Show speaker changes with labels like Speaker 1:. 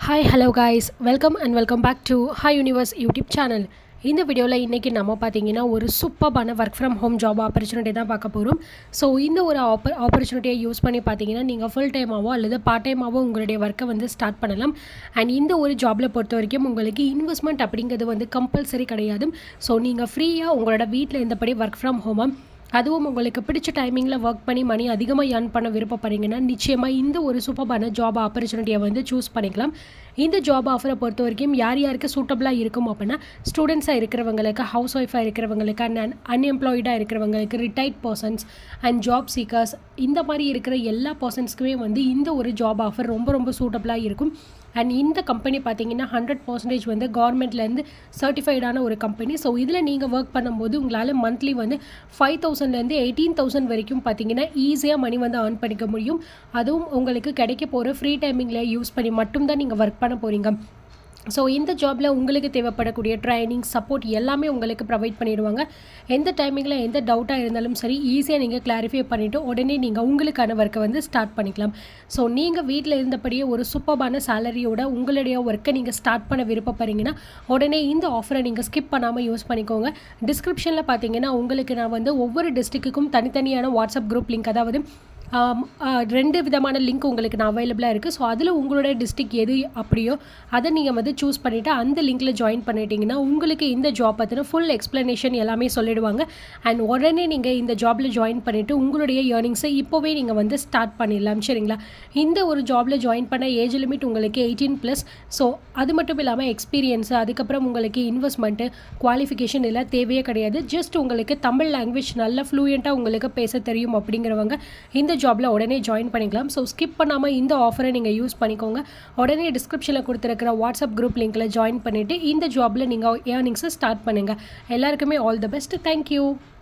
Speaker 1: hi hello guys welcome and welcome back to hi universe YouTube channel இந்த வீடியோவில் இன்றைக்கி நம்ம பார்த்தீங்கன்னா ஒரு சூப்பரான work from home job opportunity தான் பார்க்க போகிறோம் ஸோ இந்த ஒரு ஆப்பர் ஆப்பர்ச்சுனிட்டியை யூஸ் பண்ணி பார்த்தீங்கன்னா நீங்கள் ஃபுல் டைமாவோ அல்லது பார்ட் டைமாவோ உங்களுடைய ஒர்க்கை வந்து ஸ்டார்ட் பண்ணலாம் அண்ட் இந்த ஒரு ஜாபில் பொறுத்த வரைக்கும் உங்களுக்கு இன்வெஸ்ட்மெண்ட் அப்படிங்கிறது வந்து கம்பல்சரி கிடையாது ஸோ நீங்கள் ஃப்ரீயாக உங்களோட வீட்டில் இருந்தபடி ஒர்க் ஃப்ரம் ஹோமாக அதுவும் உங்களுக்கு பிடிச்ச டைமிங்கில் ஒர்க் பண்ணி மணி அதிகமாக ஏர்ன் பண்ண விருப்பப்படுறீங்கன்னா நிச்சயமாக இந்த ஒரு சூப்பரான ஜாப் ஆப்பர்ச்சுனிட்டியை வந்து சூஸ் பண்ணிக்கலாம் இந்த ஜாப் ஆஃபரை பொறுத்த வரைக்கும் யார் யாருக்கு சூட்டபிளாக இருக்கும் அப்படின்னா ஸ்டூடெண்ட்ஸாக இருக்கிறவங்களுக்கு ஹவுஸ் ஒய்ஃபாக இருக்கிறவங்களுக்கு அண்ட் அன்எம்ப்ளாய்டாக இருக்கிறவங்களுக்கு retired persons and job seekers இந்த மாதிரி இருக்கிற எல்லா பர்சன்ஸ்க்குமே வந்து இந்த ஒரு ஜாப் ஆஃபர் ரொம்ப ரொம்ப சூட்டபிளாக இருக்கும் அண்ட் இந்த கம்பெனி பார்த்தீங்கன்னா ஹண்ட்ரட் பர்சன்டேஜ் வந்து கவர்மெண்ட்லேருந்து சர்டிஃபைடான ஒரு கம்பெனி ஸோ இதில் நீங்கள் ஒர்க் பண்ணும்போது உங்களால் மந்த்லி வந்து ஃபைவ் தௌசண்ட்லேருந்து எயிட்டீன் தௌசண்ட் வரைக்கும் பார்த்தீங்கன்னா ஈஸியாக மணி வந்து ஏர்ன் பண்ணிக்க முடியும் அதுவும் உங்களுக்கு கிடைக்க போகிற ஃப்ரீ டைமிங்கில் யூஸ் பண்ணி மட்டும்தான் நீங்கள் ஒர்க் பண்ண போகிறீங்க ஸோ இந்த ஜாபில் உங்களுக்கு தேவைப்படக்கூடிய ட்ரைனிங் சப்போர்ட் எல்லாமே உங்களுக்கு ப்ரொவைட் பண்ணிடுவாங்க எந்த டைமிங்கில் எந்த டவுட்டாக இருந்தாலும் சரி ஈஸியாக நீங்கள் கிளாரிஃபை பண்ணிவிட்டு உடனே நீங்கள் உங்களுக்கான ஒர்க்கை வந்து ஸ்டார்ட் பண்ணிக்கலாம் ஸோ நீங்கள் வீட்டில் இருந்தபடியே ஒரு சூப்பரான சேலரியோட உங்களுடைய ஒர்க்கை நீங்கள் ஸ்டார்ட் பண்ண விருப்பப்படுறீங்கன்னா உடனே இந்த ஆஃபரை நீங்கள் ஸ்கிப் பண்ணாமல் யூஸ் பண்ணிக்கோங்க டிஸ்கிரிப்ஷனில் பார்த்தீங்கன்னா உங்களுக்கு நான் வந்து ஒவ்வொரு டிஸ்ட்ரிக்ட்டுக்கும் தனித்தனியான வாட்ஸ்அப் குரூப் லிங்க் அதாவது ரெண்டு விதமான லிங்க் உங்களுக்கு நான் அவைலபிளாக இருக்குது ஸோ அதில் உங்களோட டிஸ்ட்ரிக் எது அப்படியோ அதை நீங்கள் வந்து சூஸ் பண்ணிவிட்டு அந்த லிங்க்கில் ஜாயின் பண்ணிட்டீங்கன்னா உங்களுக்கு இந்த ஜாப் பற்றின ஃபுல் எக்ஸ்ப்ளனேஷன் எல்லாமே சொல்லிடுவாங்க அண்ட் உடனே நீங்கள் இந்த ஜாபில் ஜாயின் பண்ணிவிட்டு உங்களுடைய ஏர்னிங்ஸை இப்போவே நீங்கள் வந்து ஸ்டார்ட் பண்ணிடலாம் சரிங்களா இந்த ஒரு ஜாபில் ஜாயின் பண்ண ஏஜ் லிமிட் உங்களுக்கு எயிட்டீன் ப்ளஸ் ஸோ அது மட்டும் இல்லாமல் எக்ஸ்பீரியன்ஸு அதுக்கப்புறம் உங்களுக்கு இன்வெஸ்ட்மெண்ட்டு குவாலிஃபிகேஷன் எல்லாம் தேவையே கிடையாது ஜஸ்ட் உங்களுக்கு தமிழ் லாங்குவேஜ் நல்லா ஃப்ளூயண்ட்டாக உங்களுக்கு பேச தெரியும் அப்படிங்கிறவங்க இந்த ஜாபில் உடனே ஜாயின் பண்ணிக்கலாம் ஸோ ஸ்கிப் பண்ணாமல் இந்த ஆஃபரை நீங்கள் யூஸ் பண்ணிக்கோங்க உடனே டிஸ்கிரிப்ஷனில் கொடுத்துருக்கிற வாட்ஸ்அப் குரூப் லிங்க்கில் ஜாயின் பண்ணிவிட்டு இந்த ஜாபில் நீங்கள் ஏர்னிங்ஸை ஸ்டார்ட் பண்ணுங்கள் எல்லாருக்குமே ஆல் த பெஸ்ட் தேங்க்யூ